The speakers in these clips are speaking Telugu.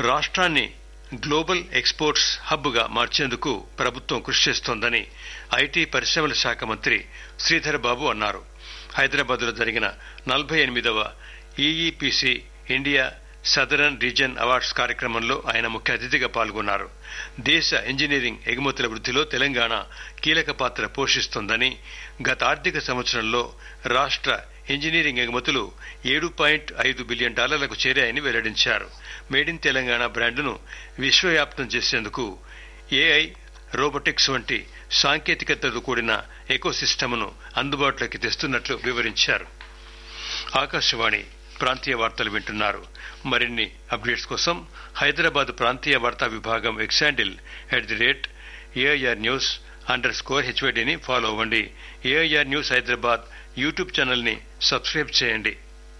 రాష్ట్రాన్ని గ్లోబల్ ఎక్స్పోర్ట్స్ హబ్గా మార్చేందుకు ప్రభుత్వం కృషి చేస్తోందని ఐటీ పరిశ్రమల శాఖ మంత్రి శ్రీధర్ బాబు అన్నారు హైదరాబాద్లో జరిగిన నలభై ఎనిమిదవ EEPC India southern region awards కార్యక్రమంలో ఆయన ముఖ్య అతిథిగా పాల్గొన్నారు దేశ ఇంజనీరింగ్ ఎగుమతుల వృద్ధిలో తెలంగాణ కీలక పాత్ర పోషిస్తోందని గత ఆర్థిక సంవత్సరంలో రాష్ట్ర ఇంజనీరింగ్ ఎగుమతులు ఏడు పాయింట్ ఐదు బిలియన్ డాలర్లకు చేరాయని వెల్లడించారు మేడ్ ఇన్ తెలంగాణ బ్రాండును విశ్వవ్యాప్తం చేసేందుకు ఏఐ రోబోటిక్స్ వంటి సాంకేతికతతో కూడిన ఎకోసిస్టమ్ను అందుబాటులోకి తెస్తున్నట్లు వివరించారు ఆకాశవాణి ప్రాంతీయ వార్తలు వింటున్నారు మరిన్ని అప్డేట్స్ కోసం హైదరాబాద్ ప్రాంతీయ వార్తా విభాగం X handle at the rate AIR news under score హెచ్వైడిని ఫాలో అవ్వండి AIR news Hyderabad YouTube channel ని సబ్స్క్రైబ్ చేయండి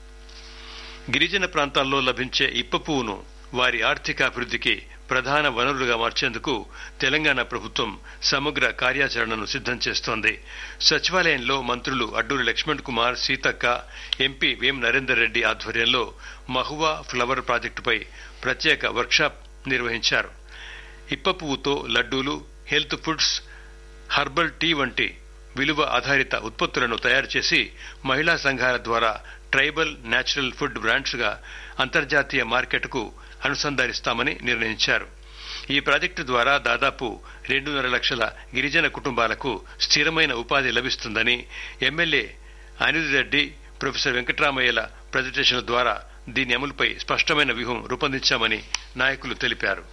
గిరిజన ప్రాంతాల్లో లభించే ఇప్ప పువ్వును వారి ఆర్థిక అభివృద్ధికి ప్రధాన వనరులుగా మార్చేందుకు తెలంగాణ ప్రభుత్వం సమగ్ర కార్యాచరణను సిద్ధం చేస్తోంది సచివాలయంలో మంత్రులు అడ్డూరి లక్ష్మణ్ కుమార్ సీతక్క ఎంపీ వేం నరేందర్ రెడ్డి ఆధ్వర్యంలో మహువా ఫ్లవర్ ప్రాజెక్టుపై ప్రత్యేక వర్క్షాప్ నిర్వహించారు ఇప్ప పువ్వుతో లడ్డూలు హెల్త్ ఫుడ్స్ హర్బల్ టీ వంటి విలువ ఆధారిత ఉత్పత్తులను తయారు చేసి మహిళా సంఘాల ద్వారా ట్రైబల్ నేచురల్ ఫుడ్ బ్రాండ్స్ గా అంతర్జాతీయ మార్కెట్కు అనుసంధానిస్తామని నిర్ణయించారు ఈ ప్రాజెక్టు ద్వారా దాదాపు రెండున్నర లక్షల గిరిజన కుటుంబాలకు స్థిరమైన ఉపాధి లభిస్తుందని ఎమ్మెల్యే అనిల్ రెడ్డి ప్రొఫెసర్ వెంకటరామయ్యల ప్రజెంటేషన్ల ద్వారా దీని అమలుపై స్పష్టమైన వ్యూహం రూపొందించామని నాయకులు తెలిపారు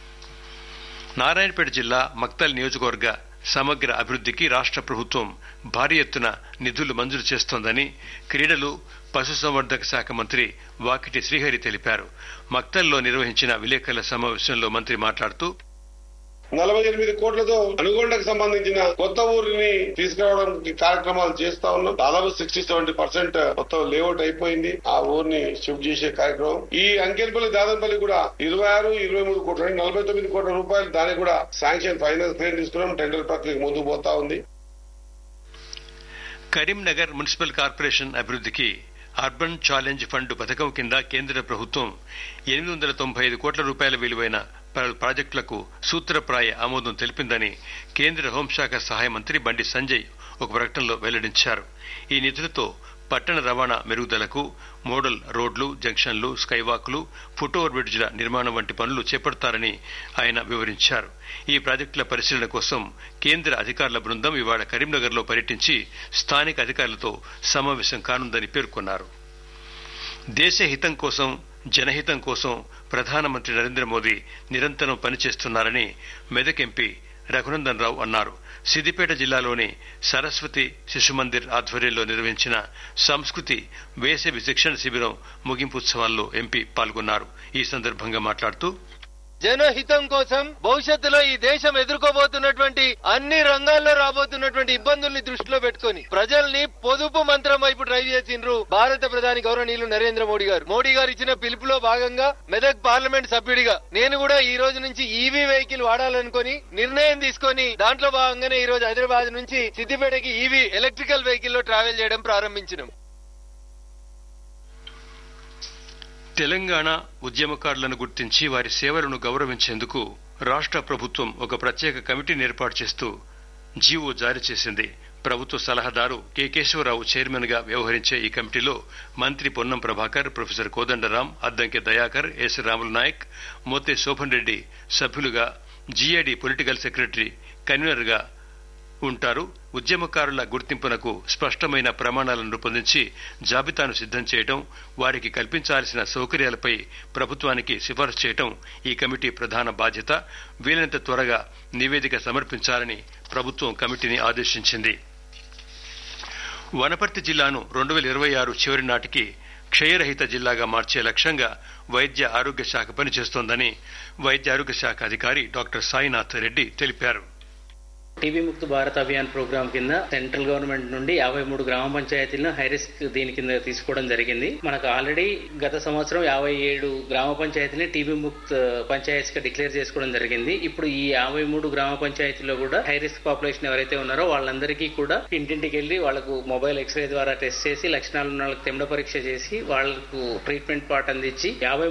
నారాయణపేట జిల్లా మక్తల్ నియోజకవర్గ సమగ్ర అభివృద్ధికి రాష్ట్ర ప్రభుత్వం భారీ ఎత్తున నిధులు మంజూరు చేస్తోందని క్రీడలు పశుసంవర్ధక శాఖ మంత్రి వాకిటి శ్రీహరి తెలిపారు మక్తల్లో నిర్వహించిన విలేకరుల సమావేశంలో మంత్రి మాట్లాడుతూ నలభై ఎనిమిది కోట్లతో అనుగొండకు సంబంధించిన కొత్త ఊరిని తీసుకురావడానికి కార్యక్రమాలు చేస్తా ఉన్నాం దాదాపు సిక్స్టీ సెవెంటీ పర్సెంట్ మొత్తం లేఅవుట్ అయిపోయింది ఆ ఊరిని షిఫ్ట్ చేసే కార్యక్రమం ఈ అంకెల్పల్లి దాదంపల్లి కూడా ఇరవై ఆరు ఇరవై మూడు కోట్ల నలభై తొమ్మిది కోట్ల రూపాయలు దానికి కూడా శాంక్షన్ ఫైనల్ క్లియర్ తీసుకున్నాం టెండర్ ప్రక్రియ ముందుకు పోతా ఉంది కరీంనగర్ మున్సిపల్ కార్పొరేషన్ అభివృద్ధికి అర్బన్ ఛాలెంజ్ ఫండ్ పథకం కింద కేంద్ర ప్రభుత్వం ఎనిమిది వందల తొంభై ఐదు కోట్ల రూపాయల విలువైన పలు ప్రాజెక్టులకు సూత్రప్రాయ ఆమోదం తెలిపిందని కేంద్ర హోంశాఖ సహాయ మంత్రి బండి సంజయ్ ఒక ప్రకటనలో వెల్లడించారు ఈ నిధులతో పట్టణ రవాణా మెరుగుదలకు మోడల్ రోడ్లు జంక్షన్లు స్కైవాక్లు ఫుట్ ఓవర్ బ్రిడ్జ్ల నిర్మాణం వంటి పనులు చేపడతారని ఆయన వివరించారు ఈ ప్రాజెక్టుల పరిశీలన కోసం కేంద్ర అధికారుల బృందం ఇవాళ కరీంనగర్లో పర్యటించి స్థానిక అధికారులతో సమావేశం కానుందని పేర్కొన్నారు దేశ హితం కోసం జనహితం కోసం ప్రధానమంత్రి నరేంద్ర మోదీ నిరంతరం పనిచేస్తున్నారని మెదక్ ఎంపీ రఘునందన్ రావు అన్నారు సిద్దిపేట జిల్లాలోని సరస్వతి శిశుమందిర్ ఆధ్వర్యంలో నిర్వహించిన సంస్కృతి వేసవి శిక్షణ శిబిరం ముగింపు ఉత్సవాల్లో ఎంపీ పాల్గొన్నారు ఈ సందర్భంగా మాట్లాడుతూ జనహితం కోసం భవిష్యత్తులో ఈ దేశం ఎదుర్కోబోతున్నటువంటి అన్ని రంగాల్లో రాబోతున్నటువంటి ఇబ్బందుల్ని దృష్టిలో పెట్టుకొని ప్రజల్ని పొదుపు మంత్రం వైపు డ్రైవ్ చేసిండ్రు భారత ప్రధాని గౌరవనీయులు నరేంద్ర మోడీ గారు మోడీ గారు ఇచ్చిన పిలుపులో భాగంగా మెదక్ పార్లమెంట్ సభ్యుడిగా నేను కూడా ఈ రోజు నుంచి ఈవీ వెహికల్ వాడాలనుకొని నిర్ణయం తీసుకొని దాంట్లో భాగంగానే ఈ రోజు హైదరాబాద్ నుంచి సిద్దిపేటకి ఈవీ ఎలక్ట్రికల్ వెహికల్ లో ట్రావెల్ చేయడం ప్రారంభించినాం తెలంగాణ ఉద్యమకారులను గుర్తించి వారి సేవలను గౌరవించేందుకు రాష్ట్ర ప్రభుత్వం ఒక ప్రత్యేక కమిటీని ఏర్పాటు చేస్తూ జీవో జారీ చేసింది ప్రభుత్వ సలహాదారు కె కేశవరావు చైర్మన్ గా వ్యవహరించే ఈ కమిటీలో మంత్రి పొన్నం ప్రభాకర్ ప్రొఫెసర్ కోదండరాం అద్దంకి దయాకర్ ఎస్ రాములు నాయక్ మోతే శోభన్ రెడ్డి సభ్యులుగా జీఏడీ పొలిటికల్ సెక్రటరీ కన్వీనర్ గా ఉంటారు ఉద్యమకారుల గుర్తింపునకు స్పష్టమైన ప్రమాణాలను రూపొందించి జాబితాను సిద్ధం చేయడం వారికి కల్పించాల్సిన సౌకర్యాలపై ప్రభుత్వానికి సిఫార్సు చేయడం ఈ కమిటీ ప్రధాన బాధ్యత వీలైనంత త్వరగా నివేదిక సమర్పించాలని ప్రభుత్వం కమిటీని ఆదేశించింది వనపర్తి జిల్లాను రెండు వేల ఇరవై ఆరు చివరి నాటికి క్షయరహిత జిల్లాగా మార్చే లక్ష్యంగా వైద్య ఆరోగ్య శాఖ పనిచేస్తోందని వైద్య ఆరోగ్య శాఖ అధికారి డాక్టర్ సాయినాథ్ రెడ్డి తెలిపారు టీబీ ముక్త భారత్ అభియాన్ ప్రోగ్రామ్ కింద సెంట్రల్ గవర్నమెంట్ నుండి యాభై మూడు గ్రామ పంచాయతీలను హై రిస్క్ దీని కింద తీసుకోవడం జరిగింది మనకు ఆల్రెడీ గత సంవత్సరం యాభై ఏడు గ్రామ పంచాయతీని టీబీ ముక్త్ పంచాయతీస్ గా డిక్లేర్ చేసుకోవడం జరిగింది ఇప్పుడు ఈ యాభై మూడు గ్రామ పంచాయతీలో కూడా హై రిస్క్ పాపులేషన్ ఎవరైతే ఉన్నారో వాళ్ళందరికీ కూడా ఇంటింటికి వెళ్లి వాళ్ళకు మొబైల్ ఎక్స్రే ద్వారా టెస్ట్ చేసి లక్షణాలు ఉన్న వాళ్ళకి తెమ్మ పరీక్ష చేసి వాళ్ళకు ట్రీట్మెంట్ పార్ట్ అందించి యాభై